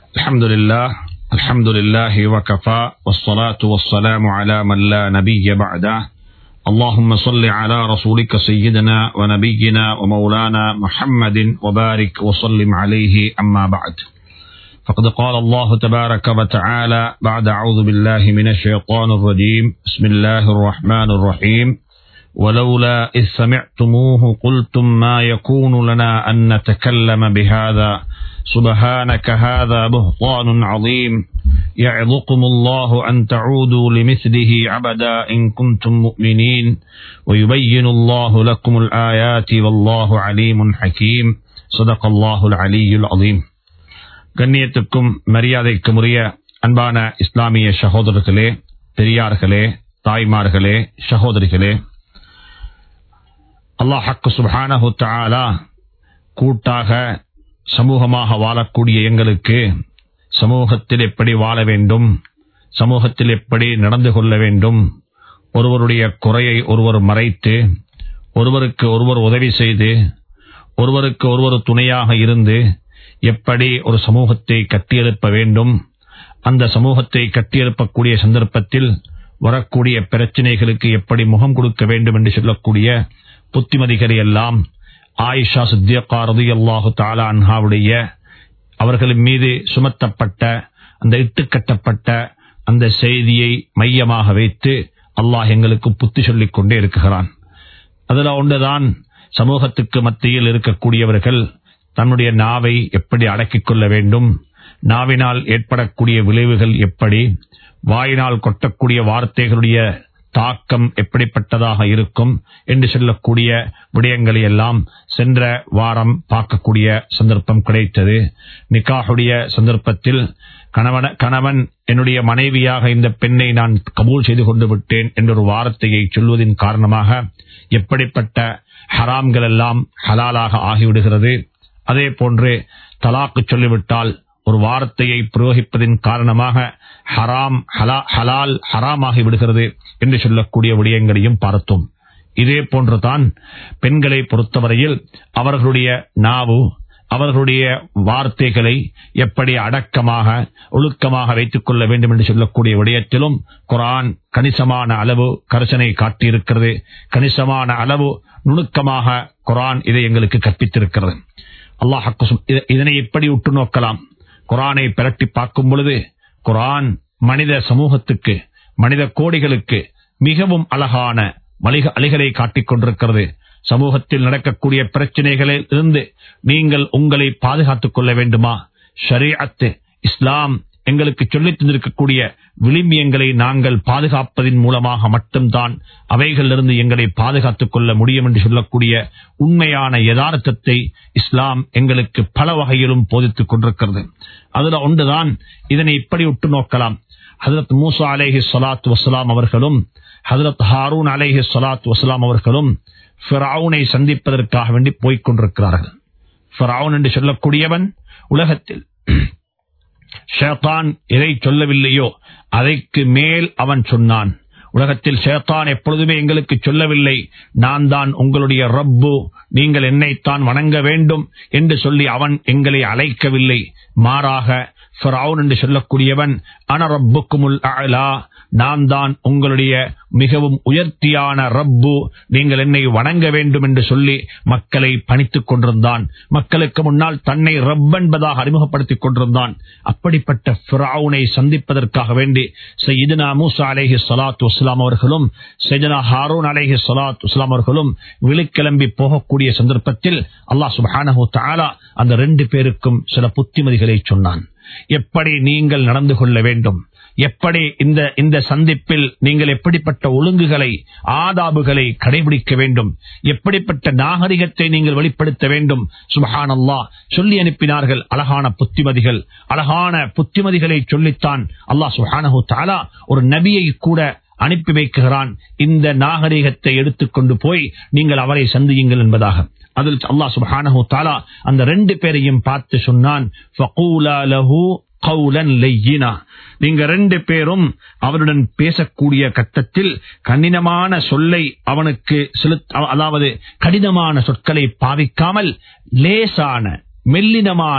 الحمد لله الحمد لله وكفى والصلاة والسلام على من لا نبي بعده اللهم صل على رسولك سيدنا ونبينا ومولانا محمد وبارك وسلم عليه أما بعد فقد قال الله تبارك وتعالى بعد أعوذ بالله من الشيطان الرجيم بسم الله الرحمن الرحيم ولولا إذ سمعتموه قلتم ما يكون لنا أن نتكلم بهذا سبحانك هذا بهطان عظيم يعظكم الله أن تعودوا لمثله عبدا إن كنتم مؤمنين ويبين الله لكم الآيات والله عليم حكيم صدق الله العلي العظيم கண்ணியத்துக்கும் மரியாதைக்கும் உரிய அன்பான இஸ்லாமிய சகோதரர்களே பெரியார்களே தாய்மார்களே சகோதரிகளே அல்லாஹக்கு சுபானஹு தாலா கூட்டாக சமூகமாக வாழக்கூடிய எங்களுக்கு சமூகத்தில் எப்படி வாழ வேண்டும் சமூகத்தில் எப்படி நடந்து கொள்ள வேண்டும் ஒருவருடைய குறையை ஒருவர் மறைத்து ஒருவருக்கு ஒருவர் உதவி செய்து ஒருவருக்கு ஒருவர் துணையாக இருந்து எப்படி ஒரு சமூகத்தை கட்டியெழுப்ப வேண்டும் அந்த சமூகத்தை கட்டியெழுப்பக்கூடிய சந்தர்ப்பத்தில் வரக்கூடிய பிரச்சனைகளுக்கு எப்படி முகம் கொடுக்க வேண்டும் என்று சொல்லக்கூடிய புத்திமதிகளை எல்லாம் ஆயிஷா சித்தியக்கா ரதி அல்லாஹு தாலா அன்ஹாவுடைய அவர்களின் மீது சுமத்தப்பட்ட அந்த இட்டுக்கட்டப்பட்ட அந்த செய்தியை மையமாக வைத்து அல்லாஹ் எங்களுக்கு புத்தி சொல்லிக் கொண்டே இருக்கிறான் அதுல ஒன்றுதான் சமூகத்துக்கு மத்தியில் இருக்கக்கூடியவர்கள் தன்னுடைய நாவை எப்படி அடக்கிக் கொள்ள வேண்டும் நாவினால் ஏற்படக்கூடிய விளைவுகள் எப்படி வாயினால் கொட்டக்கூடிய வார்த்தைகளுடைய தாக்கம் எப்படிப்பட்டதாக இருக்கும் என்று சொல்லக்கூடிய விடயங்களை எல்லாம் சென்ற வாரம் பார்க்கக்கூடிய சந்தர்ப்பம் கிடைத்தது நிக்காஹுடைய சந்தர்ப்பத்தில் கணவன கணவன் என்னுடைய மனைவியாக இந்த பெண்ணை நான் கபூல் செய்து கொண்டு விட்டேன் என்ற ஒரு வார்த்தையை சொல்வதன் காரணமாக எப்படிப்பட்ட ஹராம்கள் எல்லாம் ஹலாலாக ஆகிவிடுகிறது அதே போன்று தலாக்கு சொல்லிவிட்டால் ஒரு வார்த்தையை பிரயோகிப்பதன் காரணமாக ஹராம் ஹலால் ஹராமாகி விடுகிறது என்று சொல்லக்கூடிய விடயங்களையும் பார்த்தோம் இதே போன்றுதான் பெண்களை பொறுத்தவரையில் அவர்களுடைய நாவு அவர்களுடைய வார்த்தைகளை எப்படி அடக்கமாக ஒழுக்கமாக வைத்துக் கொள்ள வேண்டும் என்று சொல்லக்கூடிய விடயத்திலும் குரான் கணிசமான அளவு கரிசனை காட்டியிருக்கிறது கணிசமான அளவு நுணுக்கமாக குரான் இதை எங்களுக்கு கற்பித்திருக்கிறது அல்லாஹ் இதனை எப்படி உற்று நோக்கலாம் குரானை பிரட்டி பார்க்கும் பொழுது குரான் மனித சமூகத்துக்கு மனித கோடிகளுக்கு மிகவும் அழகான அலிகளை காட்டிக் கொண்டிருக்கிறது சமூகத்தில் நடக்கக்கூடிய பிரச்சனைகளில் இருந்து நீங்கள் உங்களை பாதுகாத்துக் கொள்ள வேண்டுமா ஷரீஅத்து இஸ்லாம் எங்களுக்கு சொல்லித் தந்திருக்கக்கூடிய விளிம்பியங்களை நாங்கள் பாதுகாப்பதன் மூலமாக மட்டும்தான் அவைகளிலிருந்து எங்களை பாதுகாத்துக் கொள்ள முடியும் என்று சொல்லக்கூடிய உண்மையான யதார்த்தத்தை இஸ்லாம் எங்களுக்கு பல வகையிலும் போதித்துக் கொண்டிருக்கிறது அதுல ஒன்றுதான் இதனை இப்படி உற்று நோக்கலாம் ஹசரத் மூசா அலேஹி சலாத் வசலாம் அவர்களும் ஹசரத் ஹாரூன் அலேஹி சலாத் வசலாம் அவர்களும் ஃபிரவுனை சந்திப்பதற்காக வேண்டி போய்க் கொண்டிருக்கிறார்கள் ஃபிரவுன் என்று சொல்லக்கூடியவன் உலகத்தில் ஷேத்தான் எதை சொல்லவில்லையோ அதைக்கு மேல் அவன் சொன்னான் உலகத்தில் ஷேத்தான் எப்பொழுதுமே எங்களுக்கு சொல்லவில்லை நான் தான் உங்களுடைய ரப்பு நீங்கள் என்னைத்தான் வணங்க வேண்டும் என்று சொல்லி அவன் எங்களை அழைக்கவில்லை மாறாக ஃபரவுன் என்று சொல்லக்கூடியவன் அன ரப்புக்குமுல் அலா நான் தான் உங்களுடைய மிகவும் உயர்த்தியான ரப்பு நீங்கள் என்னை வணங்க வேண்டும் என்று சொல்லி மக்களை பணித்துக் கொண்டிருந்தான் மக்களுக்கு முன்னால் தன்னை ரப் என்பதாக அறிமுகப்படுத்திக் கொண்டிருந்தான் அப்படிப்பட்ட ஃபிரவுனை சந்திப்பதற்காக வேண்டி சையீதுனா மூசா அலேஹி சலாத் வஸ்லாம் அவர்களும் சையதுனா ஹாரூன் அலேஹி சலாத் வஸ்லாம் அவர்களும் விழிக்கிளம்பி போகக்கூடிய சந்தர்ப்பத்தில் அல்லாஹ் சுபானஹூ தாலா அந்த ரெண்டு பேருக்கும் சில புத்திமதிகளை சொன்னான் எப்படி நீங்கள் நடந்து கொள்ள வேண்டும் எப்படி இந்த இந்த சந்திப்பில் நீங்கள் எப்படிப்பட்ட ஒழுங்குகளை ஆதாபுகளை கடைபிடிக்க வேண்டும் எப்படிப்பட்ட நாகரிகத்தை நீங்கள் வெளிப்படுத்த வேண்டும் சுபஹான் அல்லா சொல்லி அனுப்பினார்கள் அழகான புத்திமதிகள் அழகான புத்திமதிகளை சொல்லித்தான் அல்லாஹ் சுஹானஹூ தாலா ஒரு நபியை கூட அனுப்பி வைக்கிறான் இந்த நாகரிகத்தை எடுத்துக்கொண்டு போய் நீங்கள் அவரை சந்தியுங்கள் என்பதாக அதில் அல்லாஹ் சுப்ஹானஹு தஆலா அந்த ரெண்டு பேரையும் பார்த்து சொன்னான் ஃபகூலா லஹு கௌலன் லையினா நீங்க ரெண்டு பேரும் அவருடன் பேசக்கூடிய கட்டத்தில் கடினமான சொல்லை அவனுக்கு செலுத்த அதாவது கடினமான சொற்களை பாவிக்காமல் லேசான மெல்லினமான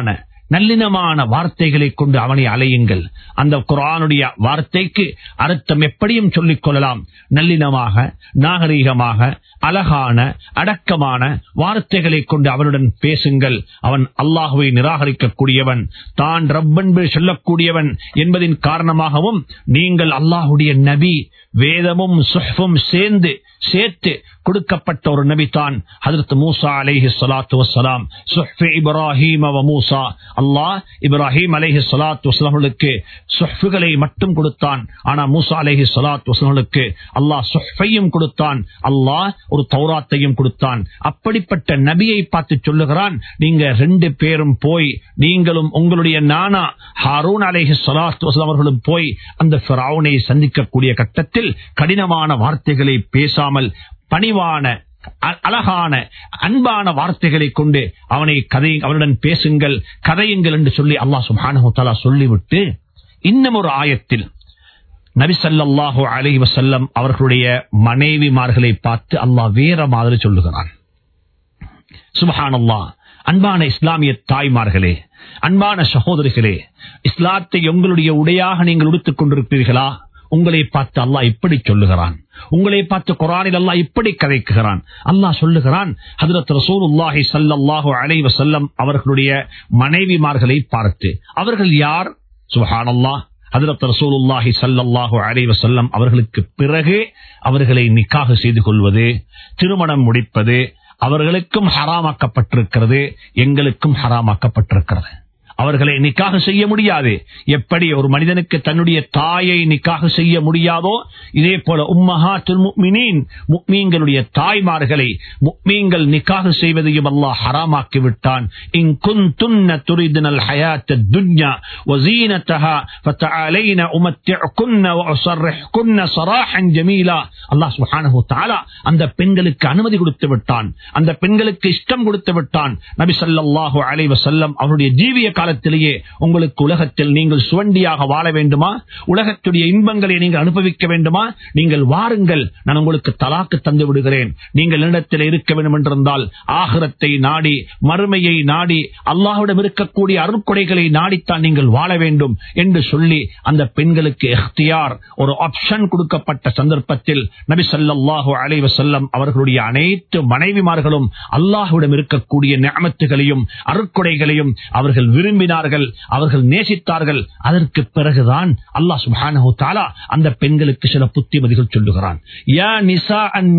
நல்லினமான வார்த்தைகளை கொண்டு அவனை அலையுங்கள் அந்த குரானுடைய வார்த்தைக்கு அர்த்தம் எப்படியும் சொல்லிக் கொள்ளலாம் நல்லினமாக நாகரீகமாக அழகான அடக்கமான வார்த்தைகளை கொண்டு அவனுடன் பேசுங்கள் அவன் அல்லாஹுவை நிராகரிக்கக்கூடியவன் தான் ரப்பென்பு சொல்லக்கூடியவன் என்பதின் காரணமாகவும் நீங்கள் அல்லாஹுடைய நபி வேதமும் சுஹ்வும் சேர்ந்து சேர்த்து கொடுக்கப்பட்ட ஒரு நபி தான் ஹதரத் மூசா அலைஹி ஸலாத்து வஸ்ஸலாம் சுஹ்ஃபி இப்ராஹீம் வ மூசா அல்லாஹ் இப்ராஹிம் அலைஹி ஸலாத்து வஸ்ஸலாமுக்கு சுஹ்ஃபுகளை மட்டும் கொடுத்தான் ஆனா மூசா அலைஹி ஸலாத்து வஸ்ஸலாமுக்கு அல்லாஹ் சுஹ்ஃபையும் கொடுத்தான் அல்லாஹ் ஒரு தௌராத்தையும் கொடுத்தான் அப்படிப்பட்ட நபியை பார்த்து சொல்லுகிறான் நீங்க ரெண்டு பேரும் போய் நீங்களும் உங்களுடைய நானா ஹாரூன் அலைஹி ஸலாத்து வஸ்ஸலாம் அவர்களும் போய் அந்த ஃபிரௌனை சந்திக்கக்கூடிய கட்டத்தில் கடினமான வார்த்தைகளை பேசாமல் பணிவான அ- அழகான அன்பான வார்த்தைகளை கொண்டு அவனை கதை அவனுடன் பேசுங்கள் கதையுங்கள் என்று சொல்லி அல்லாஹ் சுப்ஹானஹு தஆலா சொல்லிவிட்டு இன்னும் ஒரு ஆயத்தில் நபி ஸல்லல்லாஹு அலைஹி வஸல்லம் அவர்களுடைய மனைவிமார்களை பார்த்து அல்லாஹ் வேற மாதிரி சொல்லுகிறான் சுபஹானல்லாஹ் அன்பான இஸ்லாமிய தாய்மார்களே அன்பான சகோதரிகளே இஸ்லாத்தை உங்களுடைய உடையாக நீங்கள் உடுத்துக் கொண்டிருப்பீர்களா உங்களை பார்த்து அல்லாஹ் இப்படி சொல்லுகிறான் உங்களை பார்த்து குரானில் அல்லாஹ் இப்படி கதைக்குகிறான் அல்லாஹ் சொல்லுகிறான் ஹதரத் ரசூலுல்லாஹி ஸல்லல்லாஹு அலைஹி வஸல்லம் அவர்களுடைய மனைவிமார்களை பார்த்து அவர்கள் யார் சுபஹானல்லாஹ் ஹதரத் ரசூலுல்லாஹி ஸல்லல்லாஹு அலைஹி வஸல்லம் அவர்களுக்கு பிறகு அவர்களை நிக்காக செய்து கொள்வது திருமணம் முடிப்பது அவர்களுக்கும் ஹராமாக்கப்பட்டிருக்கிறது எங்களுக்கும் ஹராமாக்கப்பட்டிருக்கிறது அவர்களை நிக்காக செய்ய முடியாது எப்படி ஒரு மனிதனுக்கு தன்னுடைய தாயை நிக்காக செய்ய முடியாதோ இதே போல உம்மஹா முக்மினீன் முக்மீன்களுடைய தாய்மார்களை முக்மீன்கள் நிக்காக செய்வதையும் அல்லாஹ் ஹராமாக்கி விட்டான் இன் குந்துன்ன துரிதுனல் ஹயாத்த துன்யா வஸீனத்தஹா ஃபதஆலைன உமத்திஉகுன்ன வஉஸர்ரிஹ்குன்ன ஸராஹன் ஜமீலா அல்லாஹ் சுப்ஹானஹு வ தஆலா அந்த பெண்களுக்கு அனுமதி கொடுத்து விட்டான் அந்த பெண்களுக்கு இஷ்டம் கொடுத்து விட்டான் நபி ஸல்லல்லாஹு அலைஹி வஸல்லம் அவருடைய ஜீவிய காலத்திலேயே உங்களுக்கு உலகத்தில் நீங்கள் சுவண்டியாக வாழ வேண்டுமா உலகத்துடைய இன்பங்களை நீங்கள் அனுபவிக்க வேண்டுமா நீங்கள் வாருங்கள் நான் உங்களுக்கு தலாக்கு தந்து விடுகிறேன் நீங்கள் இடத்தில் இருக்க வேண்டும் என்றிருந்தால் ஆகிரத்தை நாடி மறுமையை நாடி அல்லாஹ்விடம் இருக்கக்கூடிய அருட்கொடைகளை நாடித்தான் நீங்கள் வாழ வேண்டும் என்று சொல்லி அந்த பெண்களுக்கு எஹ்தியார் ஒரு ஆப்ஷன் கொடுக்கப்பட்ட சந்தர்ப்பத்தில் நபி ஸல்லல்லாஹு அலைஹி வஸல்லம் அவர்களுடைய அனைத்து மனைவிமார்களும் அல்லாஹ்விடம் இருக்கக்கூடிய நியமத்துகளையும் அருட்கொடைகளையும் அவர்கள் விரும்பினார்கள் அவர்கள் நேசித்தார்கள் அதற்கு பிறகுதான் அல்லாஹ் சுப்ஹானஹு தஆலா அந்த பெண்களுக்கு சில புத்திமதிகள் சொல்லுகிறான் யா நிசா அன்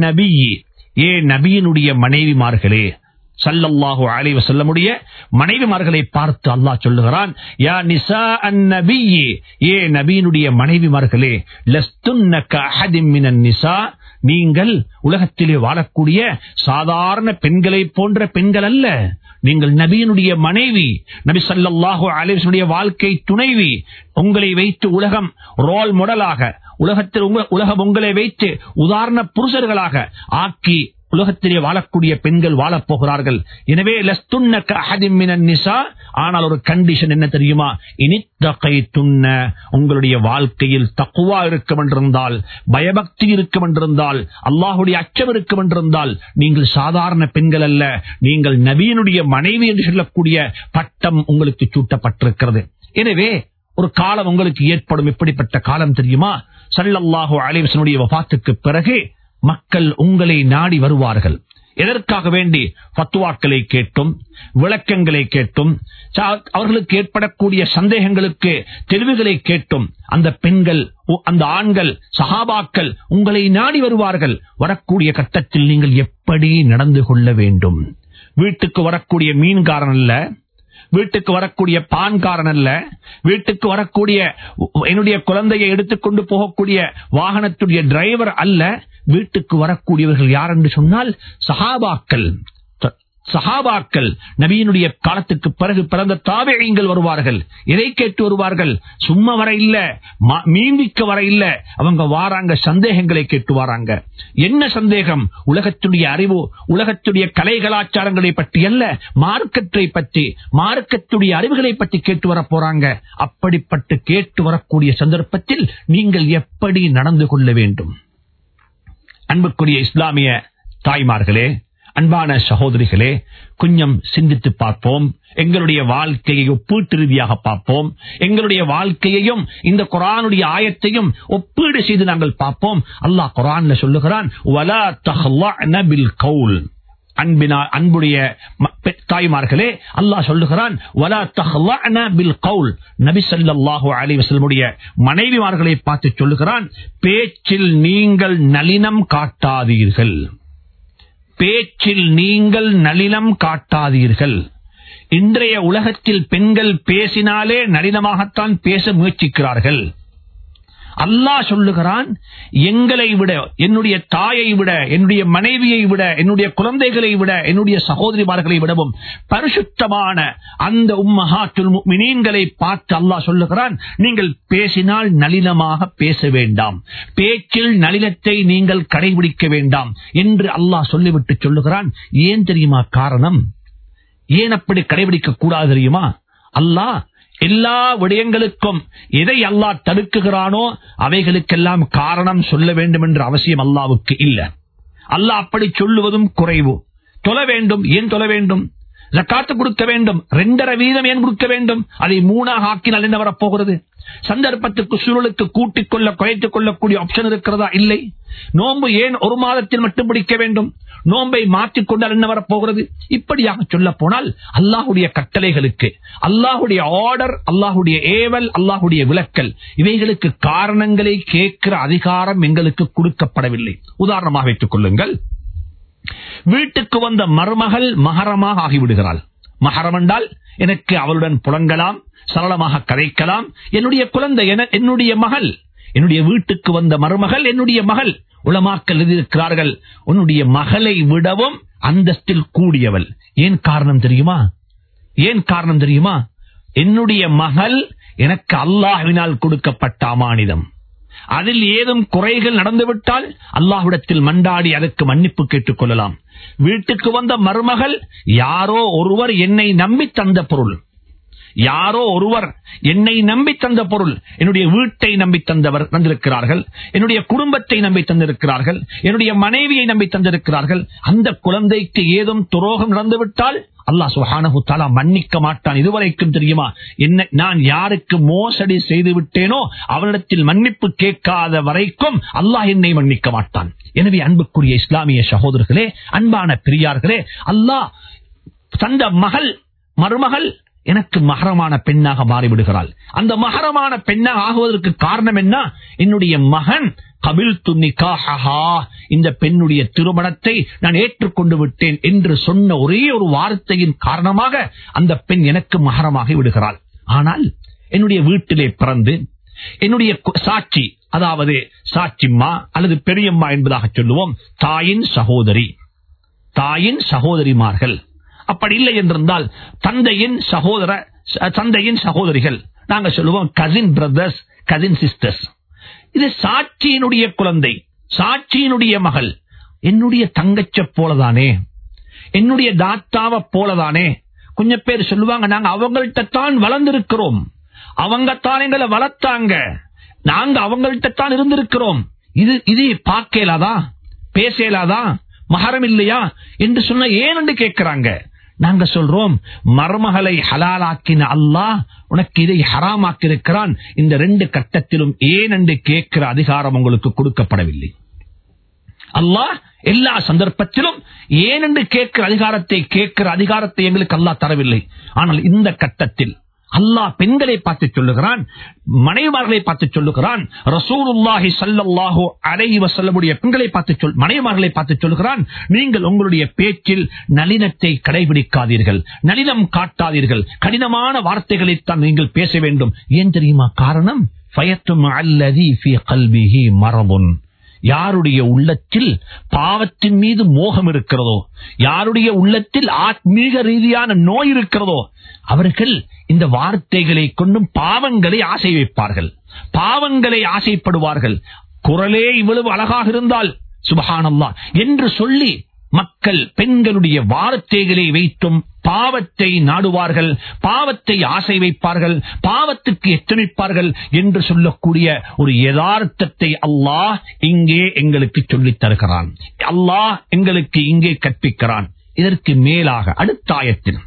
ஏ நபியினுடைய மனைவிமார்களே சல்லல்லாஹு அலைஹி வஸல்லமுடைய மனைவிமார்களை பார்த்து அல்லாஹ் சொல்லுகிறான் யா நிசா அந்நபியே ஏ நபியினுடைய மனைவிமார்களே லஸ்துன்ன கஅஹதின் மினன் நிசா நீங்கள் உலகத்திலே வாழக்கூடிய சாதாரண பெண்களை போன்ற பெண்கள் அல்ல நீங்கள் நபியினுடைய மனைவி நபி ஸல்லல்லாஹு அலைஹி வஸல்லம் வாழ்க்கை துணைவி உங்களை வைத்து உலகம் ரோல் மாடலாக உலகத்தில் உங்க- உலகம் உங்களை வைத்து உதாரண புருஷர்களாக ஆக்கி உலகத்திலே வாழக்கூடிய பெண்கள் வாழப் போகிறார்கள் எனவே லஸ்துன்ன கஅஹதின் மினன் நிசா ஆனால் ஒரு கண்டிஷன் என்ன தெரியுமா இனித்தகைத்துன்ன உங்களுடைய வாழ்க்கையில் தக்குவா இருக்கும் என்றிருந்தால் பயபக்தி இருக்கும் என்றிருந்தால் அல்லாஹுடைய அச்சம் இருக்கும் என்றிருந்தால் நீங்கள் சாதாரண பெண்கள் அல்ல நீங்கள் நபியினுடைய மனைவி என்று சொல்லக்கூடிய பட்டம் உங்களுக்கு சூட்டப்பட்டிருக்கிறது எனவே ஒரு காலம் உங்களுக்கு ஏற்படும் எப்படிப்பட்ட காலம் தெரியுமா சல்லல்லாஹு அலைஹி வஸல்லுடைய வஃபாத்துக்கு பிறகு மக்கள் உங்களை நாடி வருவார்கள் எதற்காக வேண்டி பத்துவாக்களை கேட்டும் விளக்கங்களை கேட்டும் சா- அவர்களுக்கு ஏற்படக்கூடிய சந்தேகங்களுக்கு தெளிவுகளை கேட்டும் அந்த பெண்கள் உ- அந்த ஆண்கள் சஹாபாக்கள் உங்களை நாடி வருவார்கள் வரக்கூடிய கட்டத்தில் நீங்கள் எப்படி நடந்து கொள்ள வேண்டும் வீட்டுக்கு வரக்கூடிய மீன்காரன் அல்ல வீட்டுக்கு வரக்கூடிய பான்காரன் அல்ல வீட்டுக்கு வரக்கூடிய என்னுடைய குழந்தையை எடுத்துக்கொண்டு போகக்கூடிய வாகனத்துடைய டிரைவர் அல்ல வீட்டுக்கு வரக்கூடியவர்கள் யார் என்று சொன்னால் சஹாபாக்கள் த- சஹாபாக்கள் நபியினுடைய காலத்துக்கு பிறகு பிறந்த தாபியங்கள் வருவார்கள் எதை கேட்டு வருவார்கள் சும்மா வர இல்ல ம- மீன்பிக்க வர இல்ல அவங்க வாராங்க சந்தேகங்களை கேட்டு வாராங்க என்ன சந்தேகம் உலகத்துடைய அறிவு உலகத்துடைய கலை கலாச்சாரங்களை பற்றி அல்ல மார்க்கத்தை பற்றி மார்க்கத்துடைய அறிவுகளை பற்றி கேட்டு வர போறாங்க அப்படிப்பட்டு கேட்டு வரக்கூடிய சந்தர்ப்பத்தில் நீங்கள் எப்படி நடந்து கொள்ள வேண்டும் அன்புக்குரிய இஸ்லாமிய தாய்மார்களே அன்பான சகோதரிகளே கொஞ்சம் சிந்தித்து பார்ப்போம் எங்களுடைய வாழ்க்கையை ஒப்பீட்டு ரீதியாக பார்ப்போம் எங்களுடைய வாழ்க்கையையும் இந்த குரானுடைய ஆயத்தையும் ஒப்பீடு செய்து நாங்கள் பார்ப்போம் அல்லாஹ் குரான்ல சொல்லுகிறான் "வலா தஹ்லஅன பில் கவுல்." அன்பினா அன்புடைய ம- பெ- தாய்மார்களே அல்லாஹ் சொல்லுகிறான் "வலா தஹ்லஅன பில் கவுல்." நபி ஸல்லல்லாஹு அலைஹி வஸல்லமுடைய மனைவிமார்களை பார்த்து சொல்லுகிறான் பேச்சில் நீங்கள் நளினம் காட்டாதீர்கள் பேச்சில் நீங்கள் நளினம் காட்டாதீர்கள் இன்றைய உலகத்தில் பெண்கள் பேசினாலே நளினமாகத்தான் பேச முயற்சிக்கிறார்கள் அல்லாஹ் சொல்லுகிறான் எங்களை விட என்னுடைய தாயை விட என்னுடைய மனைவியை விட என்னுடைய குழந்தைகளை விட என்னுடைய சகோதரிமார்களை விடவும் பரிசுத்தமான அந்த உம்மஹாத்துல் முஃமினீன்களை பார்த்து அல்லாஹ் சொல்லுகிறான் நீங்கள் பேசினால் நளினமாக பேச வேண்டாம் பேச்சில் நளினத்தை நீங்கள் கடைபிடிக்க வேண்டாம் என்று அல்லாஹ் சொல்லிவிட்டு சொல்லுகிறான் ஏன் தெரியுமா காரணம் ஏன் அப்படி கடைபிடிக்க கூடாது தெரியுமா அல்லாஹ் எல்லா விடயங்களுக்கும் எதை அல்லாஹ் தடுக்குகிறானோ அவைகளுக்கெல்லாம் காரணம் சொல்ல வேண்டும் என்ற அவசியம் அல்லாவுக்கு இல்ல அல்லாஹ் அப்படி சொல்லுவதும் குறைவு தொல வேண்டும் ஏன் தொல வேண்டும் ஜக்காத்து கொடுக்க வேண்டும் ரெண்டரை வீதம் ஏன் கொடுக்க வேண்டும் அதை மூணாக ஆக்கினால் என்ன வரப்போகிறது சந்தர்ப்பத்துக்கு சூழலுக்கு கூட்டிக் கொள்ள குறைத்துக் கொள்ளக்கூடிய ஆப்ஷன் இருக்கிறதா இல்லை நோன்பு ஏன் ஒரு மாதத்தில் மட்டும் பிடிக்க வேண்டும் நோன்பை மாற்றிக் கொண்டால் என்ன வரப்போகிறது இப்படியாக சொல்ல போனால் அல்லாஹுடைய கட்டளைகளுக்கு அல்லாஹுடைய ஆர்டர் அல்லாஹுடைய ஏவல் அல்லாஹுடைய விளக்கல் இவைகளுக்கு காரணங்களை கேட்கிற அதிகாரம் எங்களுக்கு கொடுக்கப்படவில்லை உதாரணமாக வைத்துக் கொள்ளுங்கள் வீட்டுக்கு வந்த மருமகள் மகரமாக ஆகிவிடுகிறாள் மகரம் என்றால் எனக்கு அவளுடன் புலங்கலாம் சரளமாக கதைக்கலாம் என்னுடைய குழந்தை என என்னுடைய மகள் என்னுடைய வீட்டுக்கு வந்த மருமகள் என்னுடைய மகள் உளமாக்கல் எழுதியிருக்கிறார்கள் உன்னுடைய மகளை விடவும் அந்தஸ்தில் கூடியவள் ஏன் காரணம் தெரியுமா ஏன் காரணம் தெரியுமா என்னுடைய மகள் எனக்கு அல்லாஹ்வினால் கொடுக்கப்பட்ட அமானிதம் அதில் ஏதும் குறைகள் நடந்துவிட்டால் அல்லாஹ்விடத்தில் மண்டாடி அதற்கு மன்னிப்பு கேட்டுக் கொள்ளலாம் வீட்டுக்கு வந்த மருமகள் யாரோ ஒருவர் என்னை நம்பி தந்த பொருள் யாரோ ஒருவர் என்னை நம்பி தந்த பொருள் என்னுடைய வீட்டை நம்பி தந்தவர் தந்திருக்கிறார்கள் என்னுடைய குடும்பத்தை நம்பி தந்திருக்கிறார்கள் என்னுடைய மனைவியை நம்பி தந்திருக்கிறார்கள் அந்த குழந்தைக்கு ஏதும் துரோகம் நடந்துவிட்டால் அல்லாஹ் சுஹானஹு தாலா மன்னிக்க மாட்டான் இதுவரைக்கும் தெரியுமா என்ன நான் யாருக்கு மோசடி செய்து விட்டேனோ அவனிடத்தில் மன்னிப்பு கேட்காத வரைக்கும் அல்லாஹ் என்னை மன்னிக்க மாட்டான் எனவே அன்புக்குரிய இஸ்லாமிய சகோதரர்களே அன்பான பெரியார்களே அல்லாஹ் தந்த மகள் மருமகள் எனக்கு மகரமான பெண்ணாக மாறிவிடுகிறாள் அந்த மகரமான பெண்ணாக ஆகுவதற்கு காரணம் என்ன என்னுடைய மகன் கபில் துன்னிகா இந்த பெண்ணுடைய திருமணத்தை நான் ஏற்றுக்கொண்டு விட்டேன் என்று சொன்ன ஒரே ஒரு வார்த்தையின் காரணமாக அந்த பெண் எனக்கு மகரமாகி விடுகிறாள் ஆனால் என்னுடைய வீட்டிலே பிறந்து என்னுடைய கு- சாட்சி அதாவது சாட்சிம்மா அல்லது பெரியம்மா என்பதாக சொல்லுவோம் தாயின் சகோதரி தாயின் சகோதரிமார்கள் அப்படி இல்லை என்றிருந்தால் தந்தையின் சகோதர ச- தந்தையின் சகோதரிகள் நாங்க சொல்லுவோம் கசின் பிரதர்ஸ் கசின் சிஸ்டர்ஸ் இது சாட்சியினுடைய குழந்தை சாட்சியினுடைய மகள் என்னுடைய தங்கச்ச போலதானே என்னுடைய தாத்தாவை போலதானே கொஞ்சம் பேர் சொல்லுவாங்க நாங்க அவங்கள்ட்ட தான் வளர்ந்திருக்கிறோம் அவங்க தான் எங்களை வளர்த்தாங்க நாங்க அவங்கள்ட்ட தான் இருந்திருக்கிறோம் இது இது பார்க்கலாதா பேசலாதா மகரம் இல்லையா என்று சொன்ன ஏன் என்று கேட்கிறாங்க நாங்க சொல்றோம் மருமகளை ஹலாலாக்கின அல்லாஹ் உனக்கு இதை ஹராமாக்கி இருக்கிறான் இந்த ரெண்டு கட்டத்திலும் ஏன் என்று கேட்கிற அதிகாரம் உங்களுக்கு கொடுக்கப்படவில்லை அல்லாஹ் எல்லா சந்தர்ப்பத்திலும் ஏன் என்று கேட்கிற அதிகாரத்தை கேட்கிற அதிகாரத்தை எங்களுக்கு அல்லாஹ் தரவில்லை ஆனால் இந்த கட்டத்தில் அல்லாஹ் பெண்களை பார்த்து சொல்லுகிறான் மனைவிமார்களை பார்த்து சொல்லுகிறான் ரசூலுல்லாஹி ஸல்லல்லாஹு அலைஹி வஸல்லமுடைய பெண்களை பார்த்து சொல் மனைவிமார்களை பார்த்து சொல்லுகிறான் நீங்கள் உங்களுடைய பேச்சில் நளினத்தை கடைபிடிக்காதீர்கள் நளினம் காட்டாதீர்கள் கடினமான வார்த்தைகளைத்தான் நீங்கள் பேச வேண்டும் ஏன் தெரியுமா காரணம் ஃபயத்தும் அல்லதி ஃபீ கல்பிஹி மரபுன் யாருடைய உள்ளத்தில் பாவத்தின் மீது மோகம் இருக்கிறதோ யாருடைய உள்ளத்தில் ஆத்மீக ரீதியான நோய் இருக்கிறதோ அவர்கள் இந்த வார்த்தைகளை கொண்டும் பாவங்களை ஆசை வைப்பார்கள் பாவங்களை ஆசைப்படுவார்கள் குரலே இவ்வளவு அழகாக இருந்தால் சுபஹானல்லா என்று சொல்லி மக்கள் பெண்களுடைய வார்த்தைகளை வைத்தும் பாவத்தை நாடுவார்கள் பாவத்தை ஆசை வைப்பார்கள் பாவத்துக்கு எத்தனைப்பார்கள் என்று சொல்லக்கூடிய ஒரு யதார்த்தத்தை அல்லாஹ் இங்கே எங்களுக்கு சொல்லித் தருகிறான் அல்லாஹ் எங்களுக்கு இங்கே கற்பிக்கிறான் இதற்கு மேலாக அடுத்த ஆயத்தில்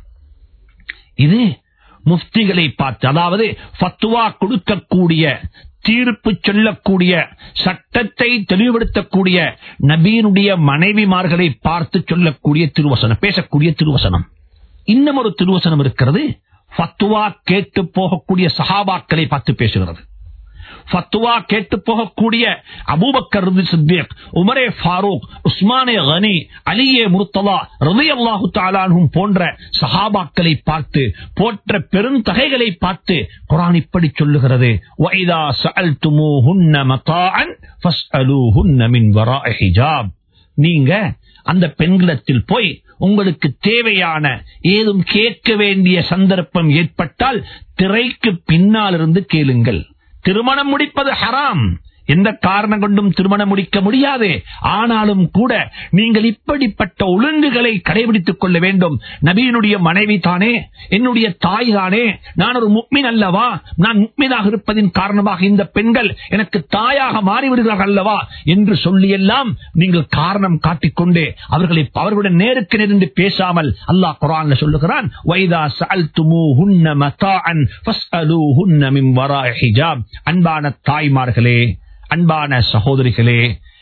இது முஃப்திகளை பார்த்து அதாவது ஃபத்துவா கொடுக்கக்கூடிய தீர்ப்பு சொல்லக்கூடிய சட்டத்தை தெளிவுபடுத்தக்கூடிய நபீனுடைய மனைவிமார்களை பார்த்து சொல்லக்கூடிய திருவசனம் பேசக்கூடிய திருவசனம் இன்னும் ஒரு திருவசனம் இருக்கிறது ஃபத்துவா கேட்டு போகக்கூடிய சஹாபாக்களை பார்த்து பேசுகிறது ஃபத்துவா கேட்டு போகக்கூடிய அபூபக்கர் சித்திக் உமரே ஃபாரூக் உஸ்மானே கனி அலியே முர்த்தலா ரவி அல்லாஹு தாலானும் போன்ற சஹாபாக்களை பார்த்து போற்ற பெருந்தகைகளை பார்த்து குரான் இப்படி சொல்லுகிறது வைதா சஅல்துமூஹுன்ன மதாஅன் ஃபஸ்அலூஹுன்ன மின் வராஇ ஹிஜாப் நீங்க அந்த பெண்களத்தில் போய் உங்களுக்கு தேவையான ஏதும் கேட்க வேண்டிய சந்தர்ப்பம் ஏற்பட்டால் திரைக்கு பின்னால் இருந்து கேளுங்கள் திருமணம் முடிப்பது ஹராம் எந்த காரணம் கொண்டும் திருமணம் முடிக்க முடியாது ஆனாலும் கூட நீங்கள் இப்படிப்பட்ட ஒழுங்குகளை கடைபிடித்துக் கொள்ள வேண்டும் நபியினுடைய மனைவி தானே என்னுடைய தாய் தானே நான் ஒரு முக்மின் அல்லவா நான் முக்மீனாக இருப்பதின் காரணமாக இந்த பெண்கள் எனக்கு தாயாக மாறிவிடுகிறார்கள் அல்லவா என்று சொல்லியெல்லாம் நீங்கள் காரணம் காட்டிக்கொண்டு அவர்களை அவர்களுடன் நேருக்கு நெருண்டு பேசாமல் அல்லாஹ் குரான் சொல்லுகிறான் வைதா சஅல்துமூஹுன்ன மதாஅன் ஃபஸ்அலூஹுன்ன மின் வராஇ ஹிஜாப் அன்பான தாய்மார்களே அன்பான சகோதரிகளே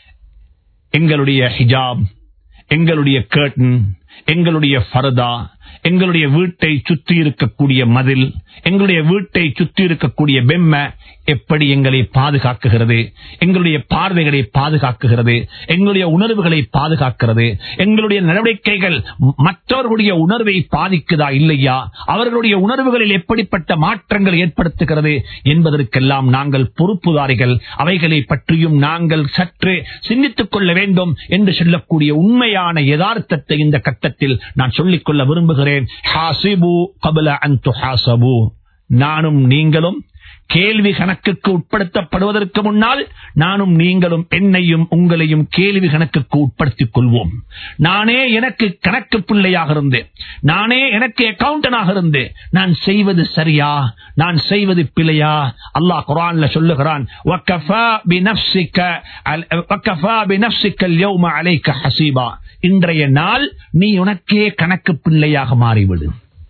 எங்களுடைய ஹிஜாப் எங்களுடைய கர்டன் எங்களுடைய ஃபரதா எங்களுடைய வீட்டை சுற்றி இருக்கக்கூடிய மதில் எங்களுடைய வீட்டை சுற்றி இருக்கக்கூடிய பெம்ம எப்படி எங்களை பாதுகாக்குகிறது எங்களுடைய பார்வைகளை பாதுகாக்குகிறது எங்களுடைய உணர்வுகளை பாதுகாக்கிறது எங்களுடைய நடவடிக்கைகள் மற்றவர்களுடைய உணர்வை பாதிக்குதா இல்லையா அவர்களுடைய உணர்வுகளில் எப்படிப்பட்ட மாற்றங்கள் ஏற்படுத்துகிறது என்பதற்கெல்லாம் நாங்கள் பொறுப்புதாரிகள் அவைகளை பற்றியும் நாங்கள் சற்று சிந்தித்துக் கொள்ள வேண்டும் என்று சொல்லக்கூடிய உண்மையான யதார்த்தத்தை இந்த கட்டத்தில் நான் சொல்லிக்கொள்ள விரும்புகிறேன் ஹாசிபு கபல அன் துஹாசபு நானும் நீங்களும் கேள்வி கணக்குக்கு உட்படுத்தப்படுவதற்கு முன்னால் நானும் நீங்களும் என்னையும் உங்களையும் கேள்வி கணக்குக்கு உட்படுத்திக் கொள்வோம் நானே எனக்கு கணக்கு பிள்ளையாக இருந்து நானே எனக்கு அக்கவுண்டனாக இருந்து நான் செய்வது சரியா நான் செய்வது பிழையா அல்லாஹ் குரான்ல சொல்லுகிறான் "வக்கஃபா பினஃப்ஸிக அல்- வக்கஃபா பினஃப்ஸிக அல்யௌம அலைக்க ஹஸீபா." இன்றைய நாள் நீ உனக்கே கணக்கு பிள்ளையாக மாறிவிடு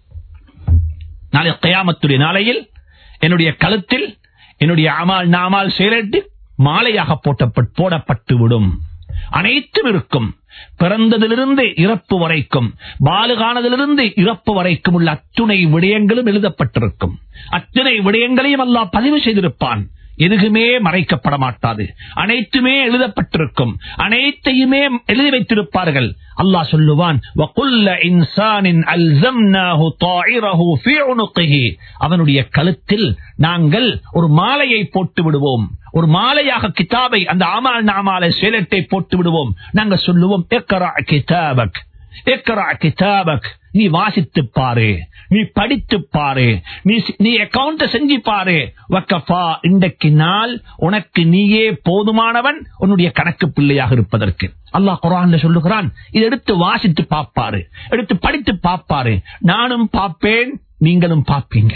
நாளை கயாமத்துடைய நாளையில் என்னுடைய கழுத்தில் என்னுடைய அமால் நாமால் செயலிட்டு மாலையாக போட்டப்பட்- போடப்பட்டு விடும் அனைத்தும் இருக்கும் பிறந்ததிலிருந்து இறப்பு வரைக்கும் பாலுகானதிலிருந்து இறப்பு வரைக்கும் உள்ள அத்துணை விடயங்களும் எழுதப்பட்டிருக்கும் அத்தனை விடயங்களையும் அல்லாஹ் பதிவு செய்திருப்பான் எதுவுமே மறைக்கப்பட மாட்டாது அனைத்துமே எழுதப்பட்டிருக்கும் அனைத்தையுமே எழுதி வைத்திருப்பார்கள் அல்லாஹ் சொல்லுவான் وَكُلَّ إِنسَانٍ أَلْزَمْنَاهُ طَائِرَهُ فِي عُنُقِهِ அவனுடைய கழுத்தில் நாங்கள் ஒரு மாலையை போட்டு விடுவோம் ஒரு மாலையாக கிதாபை அந்த ஆமால் நாமாலை சேலட்டை போட்டு விடுவோம் நாங்க சொல்லுவோம் "இக்ரா கிதாபக் இக்ரா கிதாபக் நீ வாசித்து பாரு நீ படித்து பாரு நீ நீ அக்கவுண்ட் செஞ்சு பாரு வக்கஃபா இன்றைக்கு நாள் உனக்கு நீயே போதுமானவன் உன்னுடைய கணக்கு பிள்ளையாக இருப்பதற்கு அல்லாஹ் குரான்ல சொல்லுகிறான் இதை எடுத்து வாசித்து பாப்பாரு எடுத்து படித்து பாப்பாரு நானும் பார்ப்பேன் நீங்களும் பார்ப்பீங்க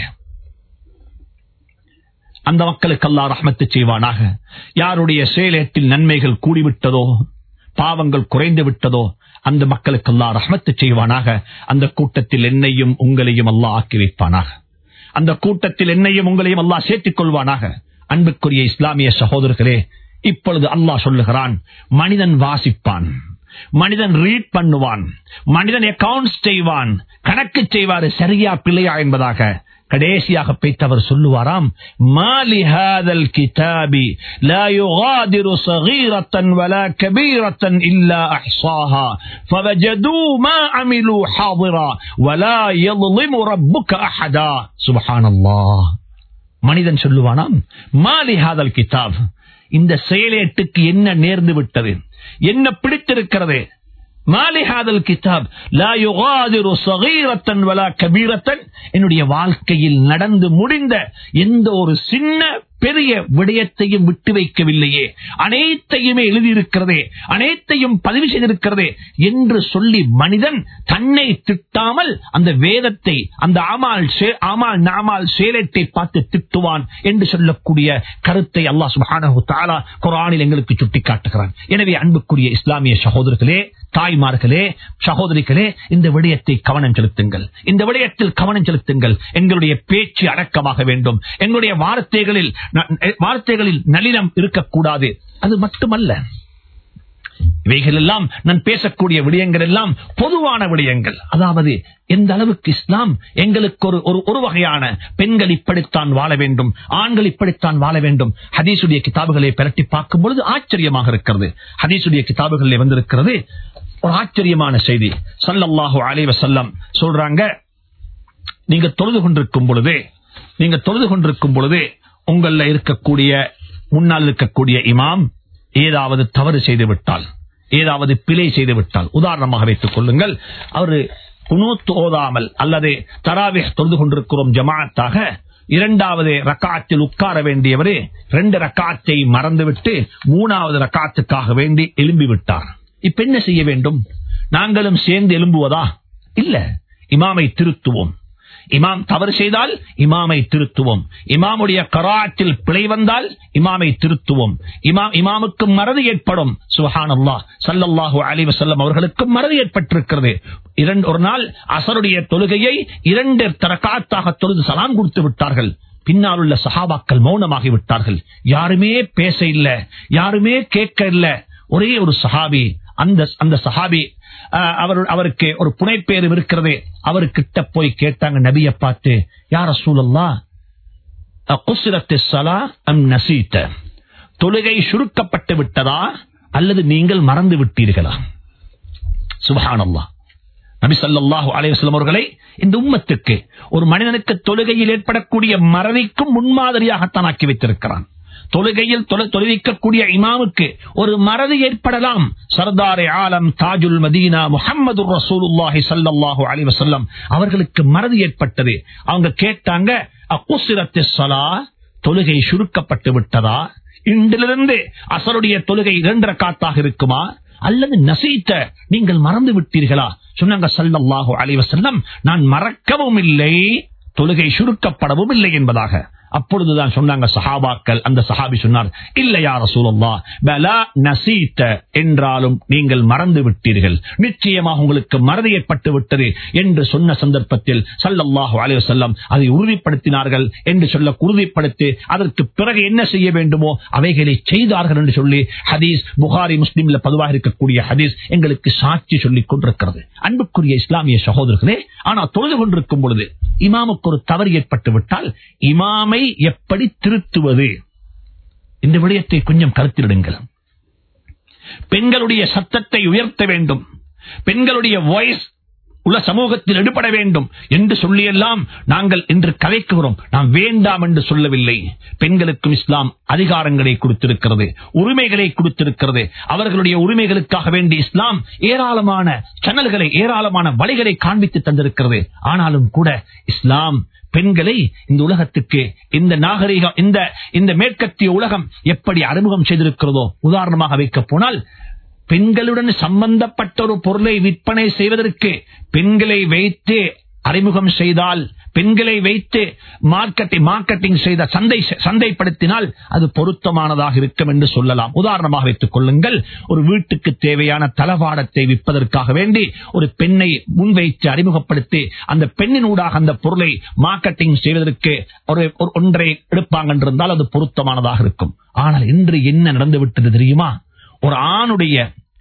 அந்த மக்களுக்கு அல்லாஹ் ரஹ்மத்து செய்வானாக யாருடைய செயலேட்டில் நன்மைகள் கூடிவிட்டதோ பாவங்கள் குறைந்து விட்டதோ அந்த மக்களுக்கு அல்லாஹ் ரஹ்மத்து செய்வானாக அந்த கூட்டத்தில் என்னையும் உங்களையும் அல்லாஹ் ஆக்கி வைப்பானாக அந்த கூட்டத்தில் என்னையும் உங்களையும் அல்லாஹ் சேர்த்துக் கொள்வானாக அன்புக்குரிய இஸ்லாமிய சகோதரர்களே இப்பொழுது அல்லாஹ் சொல்லுகிறான் மனிதன் வாசிப்பான் மனிதன் ரீட் பண்ணுவான் மனிதன் அக்கவுண்ட்ஸ் செய்வான் கணக்கு செய்வாரு சரியா பிள்ளையா என்பதாக கடைசியாக பேத்தவர் சொல்லுவாராம் மாலி ஹாதல் கிதாபி லா யுகாதிரு சகீரத்தன் வலா கபீரத்தன் இல்லா அஹ்சாஹா فوجدوا ما عملوا حاضرا ولا يظلم ربك احدا سبحان الله மனிதன் சொல்லுவானாம் மாலி ஹாதல் கிதாப் இந்த செயலேட்டுக்கு என்ன நேர்ந்து விட்டது என்ன பிடித்திருக்கிறது மாலிஹாதல் கிதாப் லா யுகாதிரு சகீரத்தன் வலா கபீரத்தன் என்னுடைய வாழ்க்கையில் நடந்து முடிந்த எந்த ஒரு சின்ன பெரிய விடயத்தையும் விட்டு வைக்கவில்லையே அனைத்தையுமே எழுதியிருக்கிறதே அனைத்தையும் பதிவு செய்திருக்கிறதே என்று சொல்லி மனிதன் தன்னை திட்டாமல் அந்த வேதத்தை அந்த ஆமால் சே- ஆமால் நாமால் சேலத்தை பார்த்து திட்டுவான் என்று சொல்லக்கூடிய கருத்தை அல்லாஹ் சுப்ஹானஹு தஆலா குர்ஆனில் எங்களுக்கு சுட்டிக்காட்டுகிறான் எனவே அன்புக்குரிய இஸ்லாமிய சகோதரர்களே தாய்மார்களே சகோதரிகளே இந்த விடயத்தை கவனம் செலுத்துங்கள் இந்த விடயத்தில் கவனம் செலுத்துங்கள் எங்களுடைய பேச்சு அடக்கமாக வேண்டும் எங்களுடைய வார்த்தைகளில் ந- வார்த்தைகளில் நளினம் இருக்கக்கூடாது அது மட்டுமல்ல இவைகள் எல்லாம் நான் பேசக்கூடிய விடயங்கள் எல்லாம் பொதுவான விடயங்கள் அதாவது எந்த அளவுக்கு இஸ்லாம் எங்களுக்கு ஒரு ஒரு ஒரு வகையான பெண்கள் இப்படித்தான் வாழ வேண்டும் ஆண்கள் இப்படித்தான் வாழ வேண்டும் ஹதீசுடைய கிதாபுகளை பிரட்டி பார்க்கும் பொழுது ஆச்சரியமாக இருக்கிறது ஹதீசுடைய கிதாபுகளில் வந்திருக்கிறது ஒரு ஆச்சரியமான செய்தி ஸல்லல்லாஹு அலைஹி வஸல்லம் சொல்றாங்க நீங்க தொழுது கொண்டிருக்கும் பொழுது நீங்க தொழுது கொண்டிருக்கும் பொழுது உங்கள இருக்கக்கூடிய முன்னால் இருக்கக்கூடிய இமாம் ஏதாவது தவறு செய்து விட்டால் ஏதாவது பிழை செய்து விட்டால் உதாரணமாக வைத்துக் கொள்ளுங்கள் அவரு குனூத் ஓதாமல் அல்லது தராவே தொழுது கொண்டிருக்கிறோம் ஜமாத்தாக இரண்டாவது ரக்காத்தில் உட்கார வேண்டியவரே ரெண்டு ரக்காத்தை மறந்துவிட்டு மூணாவது ரக்காத்துக்காக வேண்டி எழும்பி விட்டார் இப்ப என்ன செய்ய வேண்டும் நாங்களும் சேர்ந்து எழும்புவதா இல்ல இமாமை திருத்துவோம் இமாம் தவறு செய்தால் இமாமை திருத்துவோம் இமாமுடைய கராத்தில் பிழை வந்தால் இமாமை திருத்துவோம் இமாம் இமாமுக்கு மறதி ஏற்படும் சுஹான் அல்லாஹ் சல்லல்லாஹு அலைஹி வஸல்லம் அவர்களுக்கு மறதி ஏற்பட்டிருக்கிறது இரண்டு ஒரு நாள் அசருடைய தொழுகையை இரண்டு தரக்காத்தாக தொழுது சலாம் கொடுத்து விட்டார்கள் பின்னால் உள்ள சஹாபாக்கள் மௌனமாகி விட்டார்கள் யாருமே பேச இல்ல யாருமே கேட்க இல்ல ஒரே ஒரு சஹாபி அந்த அந்த சஹாபி ஆஹ், அவர் அவருக்கு ஒரு புனைப்பேர் இருக்கிறது அவர்கிட்ட போய் கேட்டாங்க நபியை பார்த்து யார சூழல்லா தொழுகை சுருக்கப்பட்டு விட்டதா அல்லது நீங்கள் மறந்து விட்டீர்களா சுபஹானல்லா நபி ஸல்லல்லாஹு அலைஹி வஸல்லம் அவர்களை இந்த உம்மத்துக்கு ஒரு மனிதனுக்கு தொழுகையில் ஏற்படக்கூடிய மறதிக்கும் முன்மாதிரியாகத்தான் ஆக்கி வைத்திருக்கிறான் தொழுகையில் தொழ- தொழுவிக்கக்கூடிய இமாமுக்கு ஒரு மறதி ஏற்படலாம் சர்தாரே ஆலம் தாஜுல் மதீனா முஹம்மது ரசூலுல்லாஹி ஸல்லல்லாஹு அலைஹி வஸல்லம் அவர்களுக்கு மறதி ஏற்பட்டது அவங்க கேட்டாங்க அக்குசிரத்து ஸலா தொழுகை சுருக்கப்பட்டு விட்டதா இன்றிலிருந்து அசருடைய தொழுகை இரண்டு ரக்காத்தாக இருக்குமா அல்லது நசீத்த நீங்கள் மறந்து விட்டீர்களா சொன்னாங்க ஸல்லல்லாஹு அலைஹி வஸல்லம் நான் மறக்கவும் இல்லை தொழுகை சுருக்கப்படவும் இல்லை என்பதாக அப்பொழுதுதான் சொன்னாங்க சஹாபாக்கள் அந்த சஹாபி சொன்னார் இல்லையா ரசூலுல்லாஹ் பலா நசீத்த என்றாலும் நீங்கள் மறந்து விட்டீர்கள் நிச்சயமாக உங்களுக்கு மறதி ஏற்பட்டு விட்டது என்று சொன்ன சந்தர்ப்பத்தில் ஸல்லல்லாஹு அலைஹி வஸல்லம் அதை உறுதிப்படுத்தினார்கள் என்று சொல்ல உறுதிப்படுத்தி அதற்கு பிறகு என்ன செய்ய வேண்டுமோ அவைகளை செய்தார்கள் என்று சொல்லி ஹதீஸ் புகாரி முஸ்லிம்ல பொதுவாக இருக்கக்கூடிய ஹதீஸ் எங்களுக்கு சாட்சி சொல்லிக் கொண்டிருக்கிறது அன்புக்குரிய இஸ்லாமிய சகோதரர்களே ஆனா தொழுது கொண்டிருக்கும் பொழுது இமாமுக்கு ஒரு தவறு ஏற்பட்டு விட்டால் இமாமை எப்படி திருத்துவது இந்த விடயத்தை கொஞ்சம் கருத்திடுங்கள் பெண்களுடைய சத்தத்தை உயர்த்த வேண்டும் பெண்களுடைய வாய்ஸ் உள்ள சமூகத்தில் எடுபட வேண்டும் என்று சொல்லியெல்லாம் நாங்கள் இன்று கலைக்குகிறோம் நாம் வேண்டாம் என்று சொல்லவில்லை பெண்களுக்கும் இஸ்லாம் அதிகாரங்களை கொடுத்திருக்கிறது உரிமைகளை கொடுத்திருக்கிறது அவர்களுடைய உரிமைகளுக்காக வேண்டி இஸ்லாம் ஏராளமான சேனல்களை ஏராளமான வழிகளை காண்பித்து தந்திருக்கிறது ஆனாலும் கூட இஸ்லாம் பெண்களை இந்த உலகத்துக்கு இந்த நாகரிகம் இந்த இந்த மேற்கத்திய உலகம் எப்படி அறிமுகம் செய்திருக்கிறதோ உதாரணமாக வைக்க போனால் பெண்களுடன் சம்பந்தப்பட்ட ஒரு பொருளை விற்பனை செய்வதற்கு பெண்களை வைத்து அறிமுகம் செய்தால் பெண்களை வைத்து மார்க்கெட்டிங் மார்க்கெட்டிங் செய்த சந்தை சந்தைப்படுத்தினால் அது பொருத்தமானதாக இருக்கும் என்று சொல்லலாம் உதாரணமாக வைத்துக் கொள்ளுங்கள் ஒரு வீட்டுக்கு தேவையான தளவாடத்தை விற்பதற்காக வேண்டி ஒரு பெண்ணை முன்வைத்து அறிமுகப்படுத்தி அந்த பெண்ணின் ஊடாக அந்த பொருளை மார்க்கெட்டிங் செய்வதற்கு ஒரு ஒரு ஒன்றை எடுப்பாங்க என்றிருந்தால் அது பொருத்தமானதாக இருக்கும் ஆனால் இன்று என்ன நடந்து விட்டது தெரியுமா ஒரு ஆணுடைய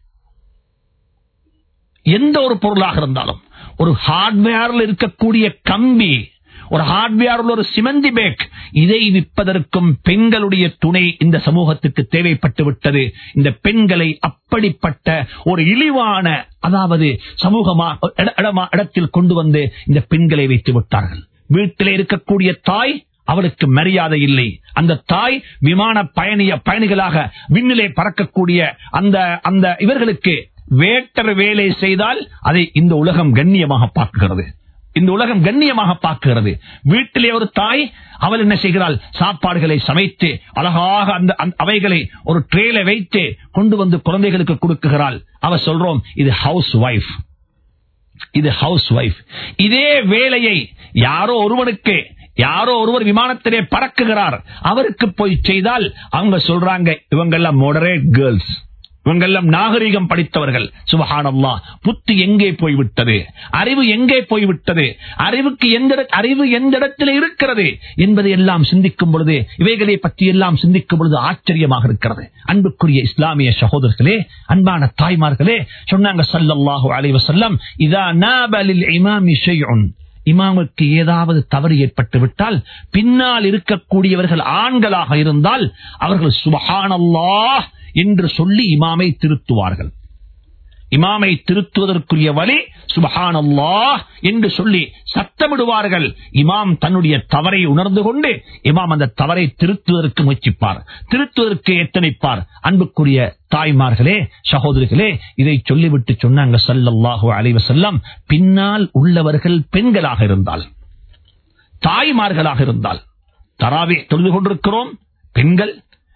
எந்த ஒரு பொருளாக இருந்தாலும் ஒரு ஹார்ட்வேர்ல இருக்கக்கூடிய கம்பி ஒரு ஹார்ட்வேர்ல ஒரு சிமந்தி பேக் இதை விற்பதற்கும் பெண்களுடைய துணை இந்த சமூகத்துக்கு தேவைப்பட்டு விட்டது இந்த பெண்களை அப்படிப்பட்ட ஒரு இழிவான அதாவது சமூகமா இட- இடமா- இடத்தில் கொண்டு வந்து இந்த பெண்களை வைத்து விட்டார்கள் வீட்டிலே இருக்கக்கூடிய தாய் அவளுக்கு மரியாதை இல்லை அந்த தாய் விமான பயணிய பயணிகளாக விண்ணிலே பறக்கக்கூடிய அந்த அந்த இவர்களுக்கு வேட்டர் வேலை செய்தால் அதை இந்த உலகம் கண்ணியமாக பார்க்கிறது இந்த உலகம் கண்ணியமாக பார்க்கிறது வீட்டிலே ஒரு தாய் அவள் என்ன செய்கிறாள் சாப்பாடுகளை சமைத்து அழகாக அந்த அந்த- அவைகளை ஒரு ட்ரேல வைத்து கொண்டு வந்து குழந்தைகளுக்கு கொடுக்குகிறாள் அவ சொல்றோம் இது ஹவுஸ் ஒய்ஃப் இது ஹவுஸ் ஒய்ஃப் இதே வேலையை யாரோ ஒருவனுக்கு யாரோ ஒருவர் விமானத்திலே பறக்குகிறார் அவருக்கு போய் செய்தால் அவங்க சொல்றாங்க இவங்கெல்லாம் மோடரேட் கேர்ள்ஸ் இவங்கெல்லாம் நாகரிகம் படித்தவர்கள் சுபஹானல்லா புத்தி எங்கே போய்விட்டது அறிவு எங்கே போய்விட்டது அறிவுக்கு எந்த இட- அறிவு எந்த இடத்தில் இருக்கிறது என்பதை எல்லாம் சிந்திக்கும் பொழுது இவைகளை பற்றி எல்லாம் சிந்திக்கும் பொழுது ஆச்சரியமாக இருக்கிறது அன்புக்குரிய இஸ்லாமிய சகோதரர்களே அன்பான தாய்மார்களே சொன்னாங்க ஸல்லல்லாஹு அலைஹி வஸல்லம் இதா நாபலில் இமாமி ஷைஉன் இமாமுக்கு ஏதாவது தவறு ஏற்பட்டு விட்டால் பின்னால் இருக்கக்கூடியவர்கள் ஆண்களாக இருந்தால் அவர்கள் சுபஹானல்லாஹ் என்று சொல்லி இமாமை திருத்துவார்கள் இமாமை திருத்துவதற்குரிய வழி சுபஹானல்லாஹ் என்று சொல்லி சத்தமிடுவார்கள் இமாம் தன்னுடைய தவறை உணர்ந்து கொண்டு இமாம் அந்த தவறை திருத்துவதற்கு முயற்சிப்பார் திருத்துவதற்கு எத்தனைப்பார் அன்புக்குரிய தாய்மார்களே சகோதரிகளே இதை சொல்லிவிட்டு சொன்னாங்க ஸல்லல்லாஹு அலைஹி வஸல்லம் பின்னால் உள்ளவர்கள் பெண்களாக இருந்தால் தாய்மார்களாக இருந்தால் தராவி தொழுது கொண்டிருக்கிறோம் பெண்கள்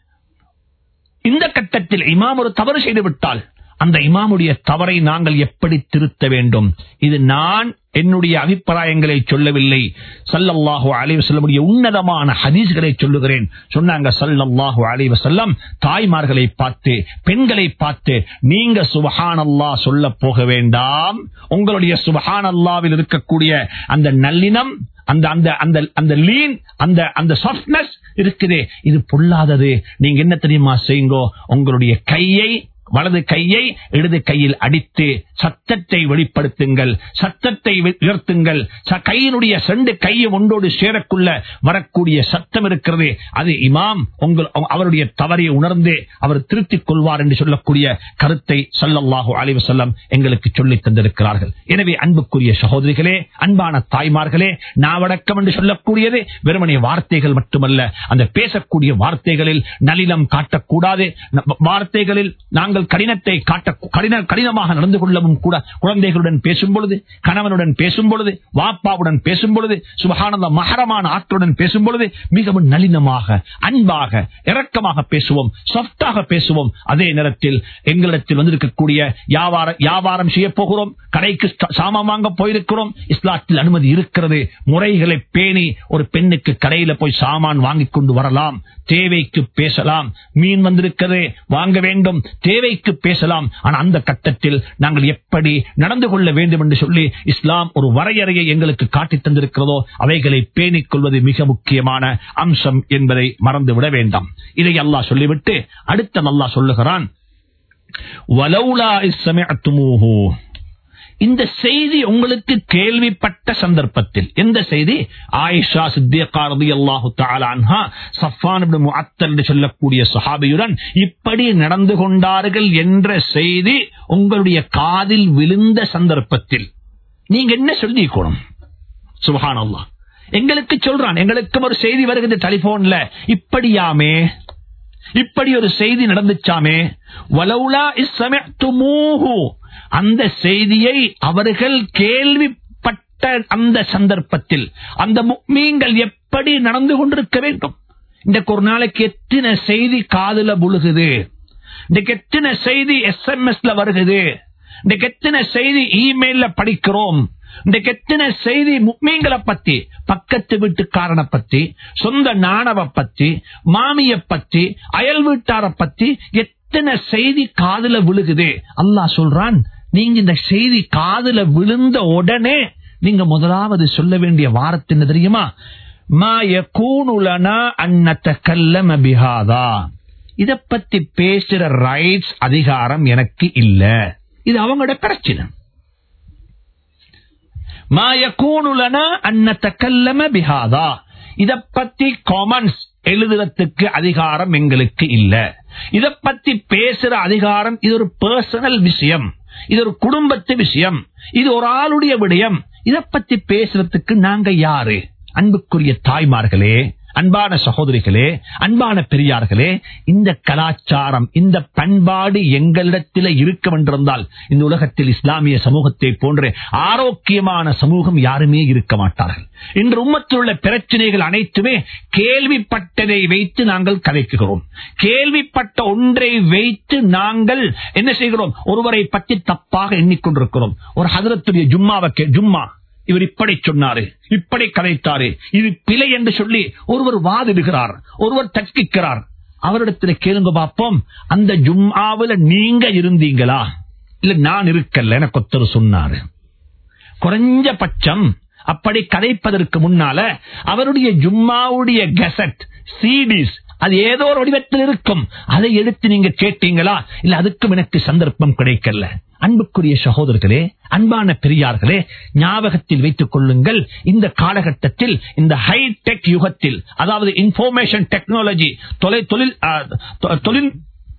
இந்த கட்டத்தில் இமாம் ஒரு தவறு செய்து விட்டால் அந்த இமாமுடைய தவறை நாங்கள் எப்படி திருத்த வேண்டும் இது நான் என்னுடைய அபிப்பிராயங்களை சொல்லவில்லை சல்லல்லாஹு அலைஹி வஸல்லமுடைய உன்னதமான ஹதீஸ்களை சொல்லுகிறேன் சொன்னாங்க சல்லல்லாஹு அலைஹி வஸல்லம் தாய்மார்களை பார்த்து பெண்களை பார்த்து நீங்க சுபஹானல்லாஹ் சொல்ல போக வேண்டாம் உங்களுடைய சுபஹானல்லாவில் இருக்கக்கூடிய அந்த நல்லினம் அந்த அந்த அந்த அந்த லீன் அந்த அந்த சாஃப்ட்னஸ் இருக்குது இது பொல்லாதது நீங்க என்ன தெரியுமா செய்யுங்கோ உங்களுடைய கையை வலது கையை இடது கையில் அடித்து சத்தத்தை வெளிப்படுத்துங்கள் சத்தத்தை வி- உயர்த்துங்கள் ச- கையினுடைய செண்டு கையை ஒன்றோடு சேரக்குள்ள வரக்கூடிய சத்தம் இருக்கிறது அது இமாம் உங்கள் அவருடைய தவறை உணர்ந்து அவர் திருத்திக் கொள்வார் என்று சொல்லக்கூடிய கருத்தை சல்லல்லாஹு அலைஹி வஸல்லம் எங்களுக்கு சொல்லித் தந்திருக்கிறார்கள் எனவே அன்புக்குரிய சகோதரிகளே அன்பான தாய்மார்களே நாவடக்கம் என்று சொல்லக்கூடியது வெறுமனே வார்த்தைகள் மட்டுமல்ல அந்த பேசக்கூடிய வார்த்தைகளில் நளினம் காட்டக்கூடாது ந- வார்த்தைகளில் நாங்கள் கடினத்தை காட்ட கடின கடினமாக நடந்து கொள்ளவும் கூட குழந்தைகளுடன் பேசும் பொழுது கணவனுடன் பேசும் பொழுது வாப்பாவுடன் பேசும் பொழுது சுபகானந்த மகரமான ஆக்களுடன் பேசும் பொழுது மிகவும் நளினமாக அன்பாக இரக்கமாக பேசுவோம் சாஃப்டாக பேசுவோம் அதே நேரத்தில் எங்களிடத்தில் வந்திருக்கக்கூடிய வியாபார வியாபாரம் செய்ய போகிறோம் கடைக்கு ச- சாமான் வாங்க போயிருக்கிறோம் இஸ்லாத்தில் அனுமதி இருக்கிறது முறைகளை பேணி ஒரு பெண்ணுக்கு கடையில போய் சாமான் வாங்கிக் கொண்டு வரலாம் தேவைக்கு பேசலாம் மீன் வந்திருக்கிறது வாங்க வேண்டும் தேவைக்கு பேசலாம் ஆனா அந்த கட்டத்தில் நாங்கள் எப்படி நடந்து கொள்ள வேண்டும் என்று சொல்லி இஸ்லாம் ஒரு வரையறையை எங்களுக்கு காட்டித் தந்திருக்கிறதோ அவைகளை பேணிக் கொள்வது மிக முக்கியமான அம்சம் என்பதை மறந்துவிட வேண்டாம் இதை அல்லாஹ் சொல்லிவிட்டு அடுத்த அல்லாஹ் சொல்லுகிறான் வலவுலா இஸ் சமிஅத்துமூஹு இந்த செய்தி உங்களுக்கு கேள்விப்பட்ட சந்தர்ப்பத்தில் எந்த செய்தி ஆயிஷா சித்தியகா ரலியல்லாஹு தஆலா அன்ஹா சஃபான் இப்னு முஅத்தல் என்று சொல்லக்கூடிய சஹாபியுடன் இப்படி நடந்து கொண்டார்கள் என்ற செய்தி உங்களுடைய காதில் விழுந்த சந்தர்ப்பத்தில் நீங்க என்ன சொல்லிக்கணும் சுபஹானல்லாஹ் எங்களுக்கு சொல்றான் எங்களுக்கும் ஒரு செய்தி வருகிறது டெலிபோன்ல இப்படியாமே இப்படி ஒரு செய்தி நடந்துச்சாமே வலவுலா இஸ்ஸமிஅ்துமூஹு அந்த செய்தியை அவர்கள் கேள்விப்பட்ட அந்த சந்தர்ப்பத்தில் அந்த முக்மீன்கள் எப்படி நடந்து கொண்டிருக்க வேண்டும் இன்றைக்கு ஒரு நாளைக்கு எத்தனை செய்தி காதுல புழுகுது இன்றைக்கு எத்தனை செய்தி எஸ்எம்எஸ்ல வருகுது இன்றைக்கு எத்தனை செய்தி இமெயில்ல படிக்கிறோம் இன்றைக்கு எத்தனை செய்தி முக்மீன்களை பத்தி பக்கத்து வீட்டுக்காரனை பத்தி சொந்த நாணவ பத்தி மாமிய பத்தி அயல் வீட்டார பத்தி எத்தனை செய்தி காதுல விழுகுது அல்லாஹ் சொல்றான் நீங்க இந்த செய்தி காதுல விழுந்த உடனே நீங்க முதலாவது சொல்ல வேண்டிய வார்த்தை என்ன தெரியுமா மா யகூனு லனா அன் நதகல்லம பிஹாதா இத பத்தி பேசுற ரைட்ஸ் அதிகாரம் எனக்கு இல்ல இது அவங்களோட பிரச்சனை மா யகூனு லனா அன் நதகல்லம பிஹாதா இத பத்தி காமன்ஸ் எழுதுறதுக்கு அதிகாரம் எங்களுக்கு இல்ல இத பத்தி பேசுற அதிகாரம் இது ஒரு பர்சனல் விஷயம் இது ஒரு குடும்பத்து விஷயம் இது ஒரு ஆளுடைய விடயம் இத பத்தி பேசுறதுக்கு நாங்க யாரு அன்புக்குரிய தாய்மார்களே அன்பான சகோதரிகளே அன்பான பெரியார்களே இந்த கலாச்சாரம் இந்த பண்பாடு எங்களிடத்தில் இருக்க வென்றிருந்தால் இந்த உலகத்தில் இஸ்லாமிய சமூகத்தை போன்ற ஆரோக்கியமான சமூகம் யாருமே இருக்க மாட்டார்கள் இன்று உம்மத்தில் உள்ள பிரச்சனைகள் அனைத்துமே கேள்விப்பட்டதை வைத்து நாங்கள் கதைக்குகிறோம் கேள்விப்பட்ட ஒன்றை வைத்து நாங்கள் என்ன செய்கிறோம் ஒருவரை பற்றி தப்பாக எண்ணிக்கொண்டிருக்கிறோம் ஒரு ஹதரத்துடைய ஜும்மாவை கே- ஜும்மா இவர் இப்படி சொன்னாரு இப்படி கதைத்தாரு இது பிழை என்று சொல்லி ஒருவர் வாதிடுகிறார் ஒருவர் தர்க்கிக்கிறார் அவரிடத்தில் கேளுங்க பார்ப்போம் அந்த ஜும்மாவுல நீங்க இருந்தீங்களா இல்ல நான் இருக்கல எனக்கு ஒருத்தர் சொன்னாரு குறைஞ்சபட்சம் அப்படி கதைப்பதற்கு முன்னால அவருடைய ஜும்மாவுடைய கெசட் சீடிஸ் அது ஏதோ ஒரு வடிவத்தில் இருக்கும் அதை எடுத்து நீங்க கேட்டீங்களா இல்ல அதுக்கும் எனக்கு சந்தர்ப்பம் கிடைக்கல அன்புக்குரிய சகோதரர்களே அன்பான பெரியார்களே ஞாபகத்தில் வைத்துக் கொள்ளுங்கள் இந்த காலகட்டத்தில் இந்த ஹைடெக் யுகத்தில் அதாவது இன்ஃபர்மேஷன் டெக்னாலஜி தொலை தொழில் ஆ, தொ- தொழில்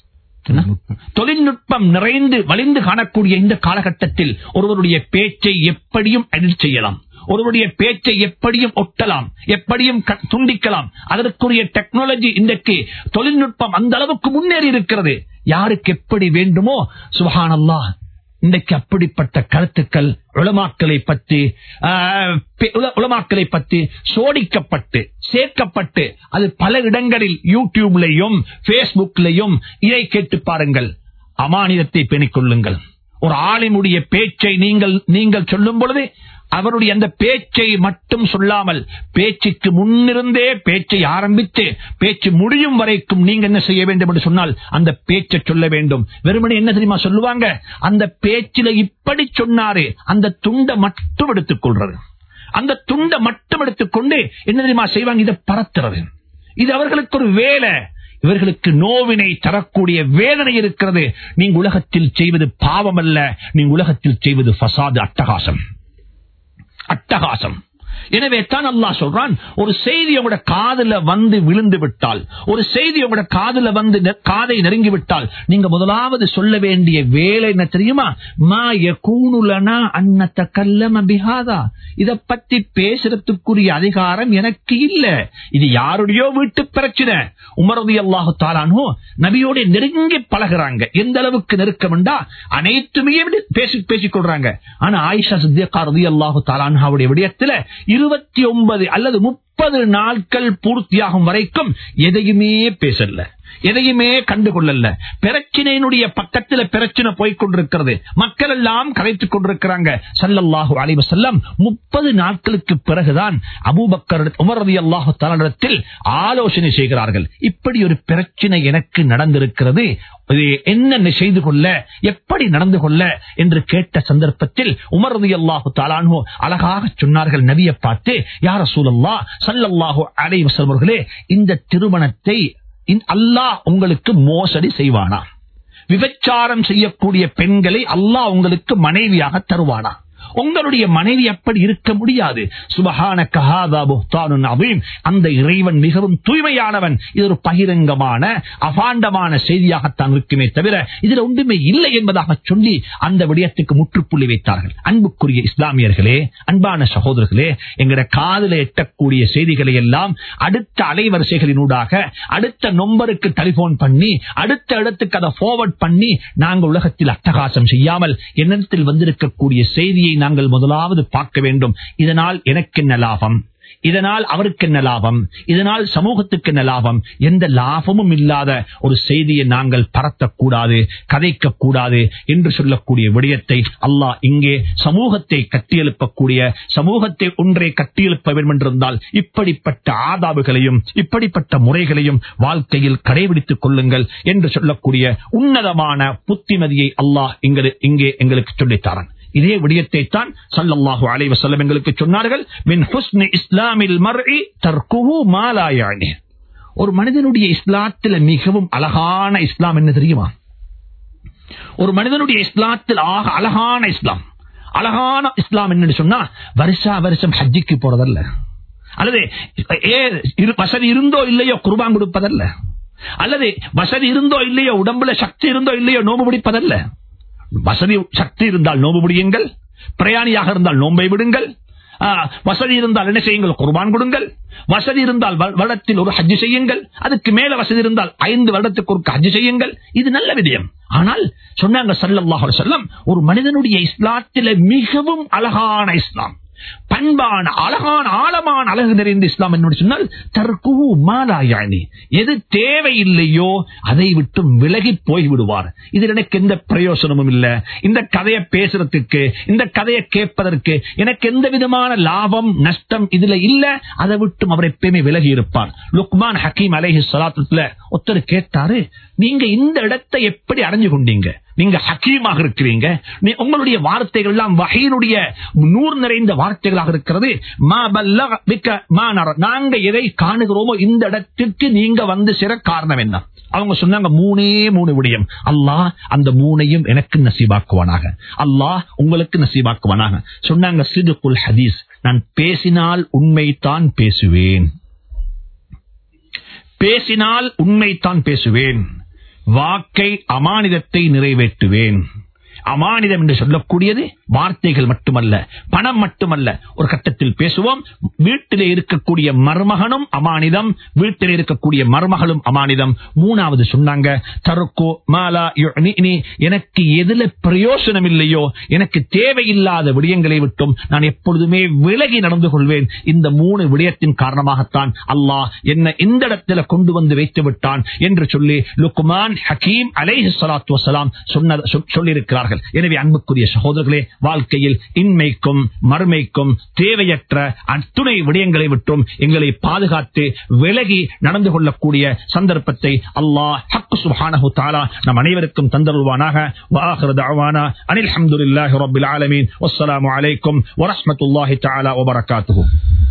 தொழில்நுட்பம் நிறைந்து வலிந்து காணக்கூடிய இந்த காலகட்டத்தில் ஒருவருடைய பேச்சை எப்படியும் எடிட் செய்யலாம் ஒருவருடைய பேச்சை எப்படியும் ஒட்டலாம் எப்படியும் க- துண்டிக்கலாம் அதற்குரிய டெக்னாலஜி இன்றைக்கு தொழில்நுட்பம் அந்த அளவுக்கு முன்னேறி இருக்கிறது யாருக்கு எப்படி வேண்டுமோ சுபஹானல்லாஹ் இன்றைக்கு அப்படிப்பட்ட கருத்துக்கள் உளமாக்களை பற்றி ஆஹ், பெ- உல- உலமாக்களை பற்றி சோடிக்கப்பட்டு சேர்க்கப்பட்டு அது பல இடங்களில் யூடியூப்லையும் பேஸ்புக்லையும் இதை கேட்டு பாருங்கள் அமானிதத்தை பேணிக் கொள்ளுங்கள் ஒரு ஆளினுடைய பேச்சை நீங்கள் நீங்கள் சொல்லும் பொழுது அவருடைய அந்த பேச்சை மட்டும் சொல்லாமல் பேச்சுக்கு முன்னிருந்தே பேச்சை ஆரம்பித்து பேச்சு முடியும் வரைக்கும் நீங்க என்ன செய்ய வேண்டும் என்று சொன்னால் அந்த பேச்சை சொல்ல வேண்டும் வெறுமனே என்ன தெரியுமா சொல்லுவாங்க அந்த பேச்சில இப்படி சொன்னாரு அந்த துண்டை மட்டும் எடுத்துக் கொள்றது அந்த துண்டை மட்டும் எடுத்துக்கொண்டு என்ன தெரியுமா செய்வாங்க இதை பரத்துறது இது அவர்களுக்கு ஒரு வேலை இவர்களுக்கு நோவினை தரக்கூடிய வேதனை இருக்கிறது நீங்க உலகத்தில் செய்வது பாவம் அல்ல நீங்க உலகத்தில் செய்வது ஃபசாது அட்டகாசம் அட்டகாசம் எனவே தான் அல்லாஹ் சொல்றான் ஒரு செய்தி உங்களோட காதுல வந்து விழுந்து விட்டால் ஒரு செய்தி உங்களோட காதுல வந்து நெ- காதை நெருங்கி விட்டால் நீங்க முதலாவது சொல்ல வேண்டிய வேலை என்ன தெரியுமா மா யகூனுலனா அன்னத்த கல்லம பிஹாதா இத பத்தி பேசுறதுக்குரிய அதிகாரம் எனக்கு இல்ல இது யாருடையோ வீட்டு பிரச்சனை உமரது அல்லாஹு தாலானோ நபியோட நெருங்கி பழகுறாங்க எந்த அளவுக்கு நெருக்கம்டா அனைத்துமே விட- பேசி பேசிக் கொள்றாங்க ஆனா ஆயிஷா சித்தியக்கா ரதி அல்லாஹு தாலான்ஹாவுடைய விடயத்துல இருபத்தி ஒன்பது அல்லது முப்பது நாட்கள் பூர்த்தியாகும் வரைக்கும் எதையுமே பேசல எதையுமே கண்டுகொள்ளல பிரச்சனையினுடைய பக்கத்துல பிரச்சனை போய்க் கொண்டிருக்கிறது மக்கள் எல்லாம் கலைத்துக் கொண்டிருக்கிறாங்க சல்லல்லாஹு அலைஹி வஸல்லம் முப்பது நாட்களுக்கு பிறகுதான் அபூபக்கர் உமர் ரதி அல்லாஹு தலானிடத்தில் ஆலோசனை செய்கிறார்கள் இப்படி ஒரு பிரச்சனை எனக்கு நடந்திருக்கிறது இது என்ன செய்து கொள்ள எப்படி நடந்து கொள்ள என்று கேட்ட சந்தர்ப்பத்தில் உமர் ரதி அல்லாஹு தாலானு அழகாக சொன்னார்கள் நபியை பார்த்து யார சூழல்லா சல்லல்லாஹு அலைஹி வஸல்லம் அவர்களே இந்த திருமணத்தை இந்த அல்லாஹ் உங்களுக்கு மோசடி செய்வானா விபச்சாரம் செய்யக்கூடிய பெண்களை அல்லாஹ் உங்களுக்கு மனைவியாக தருவானா உங்களுடைய மனைவி அப்படி இருக்க முடியாது சுபஹான கஹாதா புஹ்தானுன் அவீம் அந்த இறைவன் மிகவும் தூய்மையானவன் இது ஒரு பகிரங்கமான அபாண்டமான செய்தியாகத்தான் இருக்குமே தவிர இதுல ஒன்றுமே இல்லை என்பதாக சொல்லி அந்த விடயத்துக்கு முற்றுப்புள்ளி வைத்தார்கள் அன்புக்குரிய இஸ்லாமியர்களே அன்பான சகோதரர்களே எங்கட காதல எட்டக்கூடிய செய்திகளை எல்லாம் அடுத்த அலைவரிசைகளினூடாக அடுத்த நொம்பருக்கு டெலிபோன் பண்ணி அடுத்த இடத்துக்கு அதை ஃபார்வர்ட் பண்ணி நாங்கள் உலகத்தில் அட்டகாசம் செய்யாமல் என்னிடத்தில் வந்திருக்கக்கூடிய செய்தியை நாங்கள் முதலாவது பார்க்க வேண்டும் இதனால் எனக்கு என்ன லாபம் இதனால் அவருக்கு என்ன லாபம் இதனால் சமூகத்துக்கு என்ன லாபம் எந்த லாபமும் இல்லாத ஒரு செய்தியை நாங்கள் பரத்தக்கூடாது கதைக்க கூடாது என்று சொல்லக்கூடிய விடயத்தை அல்லாஹ் இங்கே சமூகத்தை கட்டியெழுப்பக்கூடிய சமூகத்தை ஒன்றை கட்டியெழுப்ப வேண்டும் என்றிருந்தால் இப்படிப்பட்ட ஆதாபுகளையும் இப்படிப்பட்ட முறைகளையும் வாழ்க்கையில் கடைபிடித்துக் கொள்ளுங்கள் என்று சொல்லக்கூடிய உன்னதமான புத்திமதியை அல்லாஹ் இங்கே இங்கே எங்களுக்கு சொல்லித்தாரன் இதே விடயத்தை தான் சல்லல்லாஹு அலைஹி வஸல்லம் எங்களுக்கு சொன்னார்கள் மின் ஹுஸ்னி இஸ்லாமில் மர்இ தர்குஹு மா லா யானி ஒரு மனிதனுடைய இஸ்லாத்தில் மிகவும் அழகான இஸ்லாம் என்ன தெரியுமா ஒரு மனிதனுடைய இஸ்லாத்தில் ஆக அழகான இஸ்லாம் அழகான இஸ்லாம் என்னன்னு சொன்னா வருஷா வருஷம் ஹஜ்ஜிக்கு போறதல்ல அல்லது ஏ இரு- வசதி இருந்தோ இல்லையோ குர்பான் கொடுப்பதல்ல அல்லது வசதி இருந்தோ இல்லையோ உடம்புல சக்தி இருந்தோ இல்லையோ நோம்பு பிடிப்பதல்ல வசதி சக்தி இருந்தால் நோம்பு முடியுங்கள் பிரயாணியாக இருந்தால் நோன்பை விடுங்கள் ஆ, வசதி இருந்தால் என்ன செய்யுங்கள் குர்பான் கொடுங்கள் வசதி இருந்தால் வ- வருடத்தில் ஒரு ஹஜ் செய்யுங்கள் அதுக்கு மேல வசதி இருந்தால் ஐந்து வருடத்துக்கு ஒரு ஹஜ் செய்யுங்கள் இது நல்ல விடயம் ஆனால் சொன்னாங்க ஸல்லல்லாஹு அலைஹி வஸல்லம் ஒரு மனிதனுடைய இஸ்லாத்தில மிகவும் அழகான இஸ்லாம் பண்பான அழகான ஆழமான அழகு நிறைந்த இஸ்லாம் என்று சொன்னால் தற்குவு மாலாயானி எது தேவையில்லையோ அதை விட்டு விலகி போய் விடுவார் இதில் எனக்கு எந்த பிரயோசனமும் இல்ல இந்த கதையை பேசுறதுக்கு இந்த கதையை கேட்பதற்கு எனக்கு எந்த விதமான லாபம் நஷ்டம் இதுல இல்ல அதை விட்டும் அவர் எப்பயுமே விலகி இருப்பார் லுக்மான் ஹக்கீம் அலைஹி சலாத்துல ஒருத்தர் கேட்டாரு நீங்க இந்த இடத்தை எப்படி அடைஞ்சு கொண்டீங்க நீங்க ஹக்கீமாக இருக்கிறீங்க நீ- உங்களுடைய வார்த்தைகள் எல்லாம் வகையினுடைய நூறு நிறைந்த வார்த்தைகளாக இருக்கிறது மா பல்லக பிக்க மா நர. நாங்க எதை காணுகிறோமோ இந்த இடத்திற்கு நீங்க வந்து சேர காரணம் என்ன அவங்க சொன்னாங்க மூணே மூணு விடயம் அல்லாஹ் அந்த மூணையும் எனக்கு நசீபாக்குவானாக அல்லாஹ் உங்களுக்கு நசீபாக்குவானாக சொன்னாங்க சிதுகுல் ஹதீஸ் நான் பேசினால் உண்மைத்தான் பேசுவேன் பேசினால் உண்மைத்தான் பேசுவேன் வாக்கை அமானிதத்தை நிறைவேற்றுவேன் அமானிதம் என்று சொல்லக்கூடியது வார்த்தைகள் மட்டுமல்ல பணம் மட்டுமல்ல ஒரு கட்டத்தில் பேசுவோம் வீட்டிலே இருக்கக்கூடிய மருமகனும் அமானிதம் வீட்டிலே இருக்கக்கூடிய மருமகளும் அமானிதம் மூணாவது சொன்னாங்க தருக்கோ மாலா யுஅ்னினி. எனக்கு எதுல பிரயோசனம் இல்லையோ எனக்கு தேவையில்லாத விடயங்களை விட்டும் நான் எப்பொழுதுமே விலகி நடந்து கொள்வேன் இந்த மூணு விடயத்தின் காரணமாகத்தான் அல்லாஹ் என்ன இந்த இடத்துல கொண்டு வந்து வைத்து விட்டான் என்று சொல்லி லுக்மான் ஹக்கீம் அலைஹி ஸலாத்து வஸலாம் சொன்ன சொ- சொல்லியிருக்கிறார்கள் எனவே அன்புக்குரிய சகோதரர்களே வாழ்க்கையில் இன்மைக்கும் மறுமைக்கும் தேவையற்ற அத்துணை விடயங்களை விட்டும் எங்களை பாதுகாத்து விலகி நடந்து கொள்ளக்கூடிய சந்தர்ப்பத்தை அல்லாஹ் ஹக்கு சுப்ஹானஹு தஆலா நம் அனைவருக்கும் தந்தருள்வானாக வாஹிரு தஅவானா அனில் ஹம்துலில்லாஹி ரப்பில் ஆலமீன் வஸ்ஸலாமு அலைக்கும் வரஹ்மத்துல்லாஹி தஆலா வபரகாத்துஹு